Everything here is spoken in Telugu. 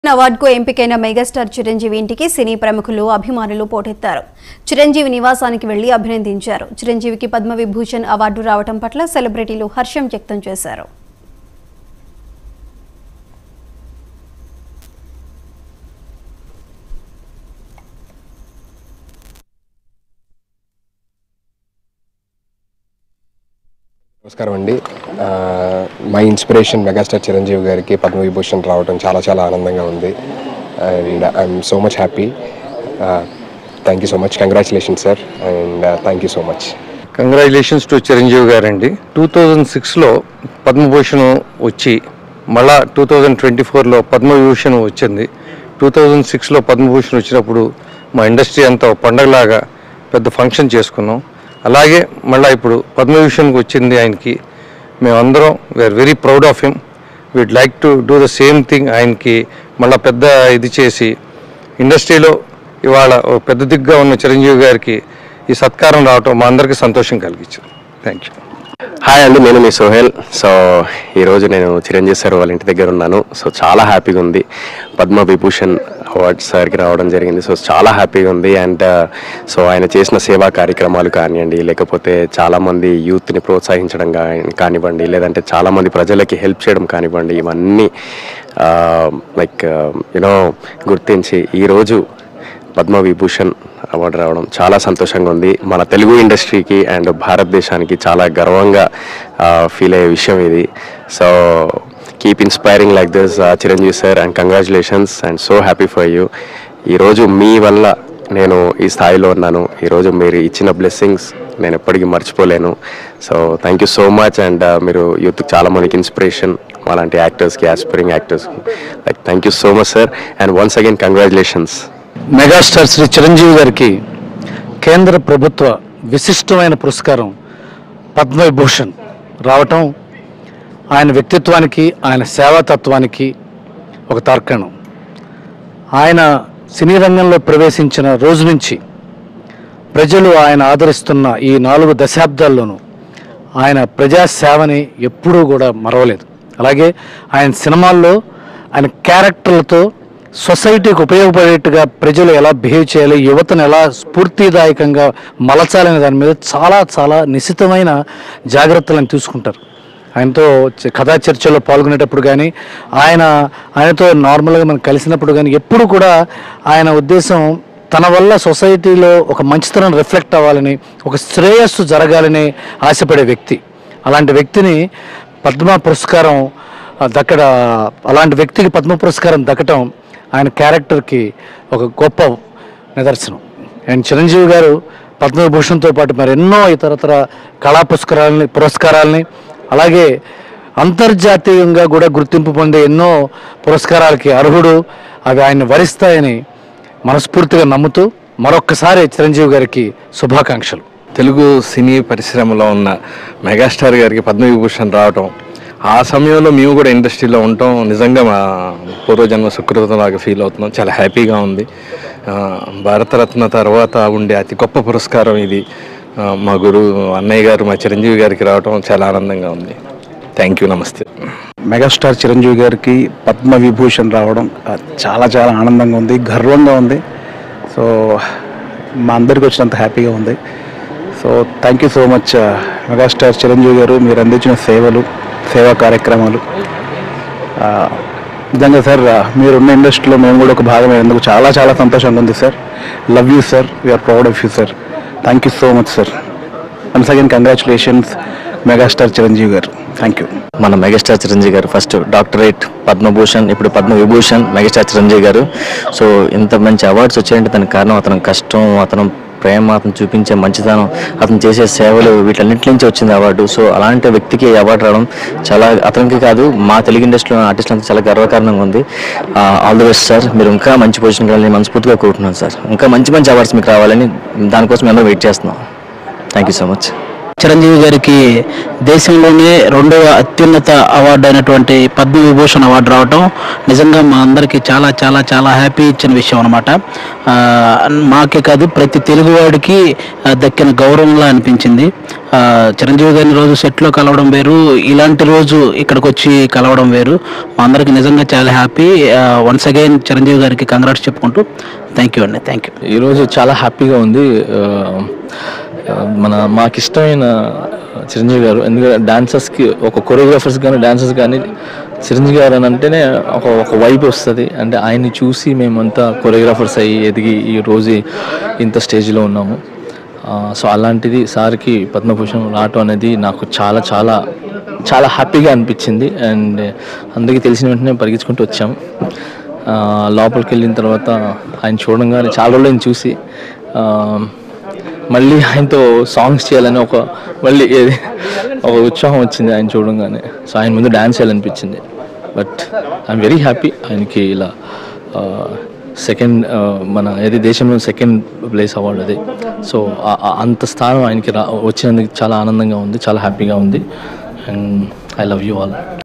అవార్డుకు ఎంపికైన మెగాస్టార్ చిరంజీవి ఇంటికి సినీ ప్రముఖులు అభిమానులు పోటెత్తారు చిరంజీవి నివాసానికి వెళ్లి అభినందించారు చిరంజీవికి పద్మవిభూషణ్ అవార్డు రావటం పట్ల సెలబ్రిటీలు హర్షం వ్యక్తం చేశారు నమస్కారం అండి మై ఇన్స్పిరేషన్ మెగాస్టార్ చిరంజీవి గారికి పద్మవిభూషణ్ రావడం చాలా చాలా ఆనందంగా ఉంది and I'm so much happy thank you so much congratulation sir and thank you so much congratulations to Chiranjeevi గారండి టూ థౌజండ్ సిక్స్లో పద్మభూషణ్ వచ్చి మళ్ళా టూ థౌజండ్ ట్వంటీ ఫోర్లో పద్మవిభూషణ్ వచ్చింది టూ థౌజండ్ సిక్స్లో పద్మభూషణ్ వచ్చినప్పుడు మా ఇండస్ట్రీ అంతా ఒక పండగలాగా పెద్ద ఫంక్షన్ చేసుకున్నాం అలాగే మళ్ళీ ఇప్పుడు పద్మవిభూషణ్కి వచ్చింది ఆయనకి మేమందరం we're very proud of him we'd like to do the same thing ఆయనకి మళ్ళీ పెద్ద ఇది చేసి ఇండస్ట్రీలో ఇవాళ ఓ పెద్ద దిగ్గా ఉన్న చిరంజీవి గారికి ఈ సత్కారం రావటం మా అందరికీ సంతోషం కలిగించింది థ్యాంక్ యూ హాయ్ అండి నేను మీ సోహెల్ సో ఈరోజు నేను చిరంజీవి సార్ వాళ్ళ ఇంటి దగ్గర ఉన్నాను సో చాలా హ్యాపీగా ఉంది పద్మ విభూషణ్ అవార్డ్ సార్కి రావడం జరిగింది సో చాలా హ్యాపీగా ఉంది అండ్ సో ఆయన చేసిన సేవా కార్యక్రమాలు కానివ్వండి లేకపోతే చాలామంది యూత్ని ప్రోత్సహించడం కా- కానివ్వండి లేదంటే చాలామంది ప్రజలకి హెల్ప్ చేయడం కానివ్వండి ఇవన్నీ లైక్ యూనో గుర్తించి ఈరోజు పద్మ విభూషణ్ అవార్డు రావడం చాలా సంతోషంగా ఉంది మన తెలుగు ఇండస్ట్రీకి అండ్ భారతదేశానికి చాలా గర్వంగా ఫీల్ అయ్యే విషయం ఇది so keep inspiring like this Chiranjeevi sir and congratulations and so happy for you ఈరోజు మీ వల్ల నేను ఈ స్థాయిలో ఉన్నాను ఈరోజు మీరు ఇచ్చిన బ్లెస్సింగ్స్ నేను ఎప్పటికీ మర్చిపోలేను so thank you so much and మీరు యూత్కి చాలా మందికి ఇన్స్పిరేషన్ అలాంటి యాక్టర్స్కి ఆస్పైరింగ్ యాక్టర్స్కి like thank you so much sir and once again congratulations megastar Shri Chiranjeevi గారికి కేంద్ర ప్రభుత్వ విశిష్టమైన పురస్కారం పద్మవిభూషణ్ రావటం ఆయన వ్యక్తిత్వానికి ఆయన సేవాతత్వానికి ఒక తార్కాణం ఆయన సినీ రంగంలో ప్రవేశించిన రోజు నుంచి ప్రజలు ఆయన ఆదరిస్తున్న ఈ నాలుగు దశాబ్దాల్లోనూ ఆయన ప్రజాసేవని ఎప్పుడూ కూడా మరవలేదు అలాగే ఆయన సినిమాల్లో ఆయన క్యారెక్టర్లతో సొసైటీకి ఉపయోగపడేట్టుగా ప్రజలు ఎలా బిహేవ్ చేయాలి యువతను ఎలా స్ఫూర్తిదాయకంగా మలచాలనే దాని మీద చాలా చాలా నిశితమైన జాగ్రత్తలను తీసుకుంటారు ఆయనతో చ- కథా చర్చలో పాల్గొనేటప్పుడు కానీ ఆయన ఆయనతో నార్మల్గా మనం కలిసినప్పుడు కానీ ఎప్పుడు కూడా ఆయన ఉద్దేశం తన వల్ల సొసైటీలో ఒక మంచితనం రిఫ్లెక్ట్ అవ్వాలని ఒక శ్రేయస్సు జరగాలని ఆశపడే వ్యక్తి అలాంటి వ్యక్తిని పద్మ పురస్కారం ఆ, దక్కడ అలాంటి వ్యక్తికి పద్మ పురస్కారం దక్కటం ఆయన క్యారెక్టర్కి ఒక గొప్ప నిదర్శనం అండ్ చిరంజీవి గారు పద్మవిభూషణ్తో పాటు మరి ఎన్నో ఇతరతర కళా పురస్కారాలని పురస్కారాలని అలాగే అంతర్జాతీయంగా కూడా గుర్తింపు పొందే ఎన్నో పురస్కారాలకి అర్హుడు అవి ఆయన్ని వరిస్తాయని మనస్ఫూర్తిగా నమ్ముతూ మరొక్కసారి చిరంజీవి గారికి శుభాకాంక్షలు తెలుగు సినీ పరిశ్రమలో ఉన్న మెగాస్టార్ గారికి పద్మవిభూషణ్ రావటం ఆ సమయంలో మేము కూడా ఇండస్ట్రీలో ఉండటం నిజంగా మా పూర్వజన్మ సుకృతంలాగా ఫీల్ అవుతున్నాం చాలా హ్యాపీగా ఉంది ఆ, భారతరత్న తర్వాత ఉండే అతి గొప్ప పురస్కారం ఇది ఆ, మా గురువు అన్నయ్య గారు మా చిరంజీవి గారికి రావటం చాలా ఆనందంగా ఉంది థ్యాంక్ యూ నమస్తే మెగాస్టార్ చిరంజీవి గారికి పద్మ విభూషణ్ రావడం ఆ, చాలా చాలా ఆనందంగా ఉంది గర్వంగా ఉంది సో మా అందరికి వచ్చినంత హ్యాపీగా ఉంది so thank you so much ఆ, మెగాస్టార్ చిరంజీవి గారు మీరు అందించిన సేవలు సేవా కార్యక్రమాలు ఆ, నిజంగా సార్ ఆ, మీరున్న ఇండస్ట్రీలో మేము కూడా ఒక భాగమైనందుకు చాలా చాలా సంతోషంగా ఉంది sir love you sir we're proud of you sir thank you so much sir once again congratulations megastar Chiranjeevi garu thank you మన megastar Chiranjeevi garu first doctorate Padma Bhushan ఇప్పుడు పద్మ విభూషణ్ మెగాస్టార్ చిరంజీవి గారు సో ఇంత మంచి అవార్డ్స్ వచ్చాయంటే దానికి కారణం అతని కష్టం అతను ప్రేమ అతను చూపించే మంచితనం అతను చేసే సేవలు వీటన్నింటి నుంచి వచ్చింది అవార్డు సో అలాంటి వ్యక్తికి ఈ అవార్డు రావడం చాలా అతనికి కాదు మా తెలుగు ఇండస్ట్రీలో ఆర్టిస్టులంతా చాలా గర్వకారణంగా ఉంది ఆల్ ది బెస్ట్ సార్ మీరు ఇంకా మంచి పొజిషన్ కావాలని మనస్ఫూర్తిగా కోరుతున్నాను సార్ ఇంకా మంచి మంచి అవార్డ్స్ మీకు రావాలని దానికోసం మేము వెయిట్ చేస్తున్నాం thank you so much Chiranjeevi గారికి దేశంలోనే రెండవ అత్యున్నత అవార్డు అయినటువంటి పద్మవిభూషణ్ అవార్డు రావటం నిజంగా మా అందరికీ చాలా చాలా చాలా హ్యాపీ ఇచ్చిన విషయం అనమాట మాకే కాదు ప్రతి తెలుగువాడికి ఆ, దక్కిన గౌరవంలా అనిపించింది ఆ, చిరంజీవి గారిని రోజు సెట్లో కలవడం వేరు ఇలాంటి రోజు ఇక్కడికి వచ్చి కలవడం వేరు మా అందరికి నిజంగా చాలా హ్యాపీ వన్స్ అగైన్ చిరంజీవి గారికి కంగ్రాట్స్ చెప్పుకుంటూ థ్యాంక్ యూ అండి థ్యాంక్ యూ ఈరోజు చాలా హ్యాపీగా ఉంది ఆ, ఆ, మన మాకు ఇష్టమైన చిరంజీవి గారు ఎందుకంటే డాన్సర్స్కి ఒక కొరియోగ్రాఫర్స్ కానీ డాన్సర్స్ కానీ చిరంజీవి గారు అని అంటేనే ఒక ఒక వైబ్ వస్తుంది అంటే ఆయన్ని చూసి మేమంతా కొరియోగ్రాఫర్స్ అయ్యి ఎదిగి ఈ రోజు ఇంత స్టేజ్లో ఉన్నాము సో అలాంటిది సార్కి పద్మభూషణ్ రావటం అనేది నాకు చాలా చాలా చాలా హ్యాపీగా అనిపించింది అండ్ అందరికీ తెలిసిన వెంటనే పరిగెత్తుకుంటూ వచ్చాము ఆ, లోపలికి వెళ్ళిన తర్వాత ఆయన చూడంగానే చాలా రోజులు ఆయన చూసి ఆ, మళ్ళీ ఆయనతో సాంగ్స్ చేయాలని ఒక మళ్ళీ ఏది ఒక ఉత్సాహం వచ్చింది ఆయన చూడంగానే సో ఆయన ముందు డ్యాన్స్ చేయాలనిపించింది బట్ ఐఎమ్ వెరీ హ్యాపీ ఆయనకి ఇలా సెకండ్ మన ఏది దేశంలో సెకండ్ ప్లేస్ అవార్డు అది సో అంత స్థానం ఆయనకి రా వచ్చినందుకు చాలా ఆనందంగా ఉంది చాలా హ్యాపీగా ఉంది and I love you all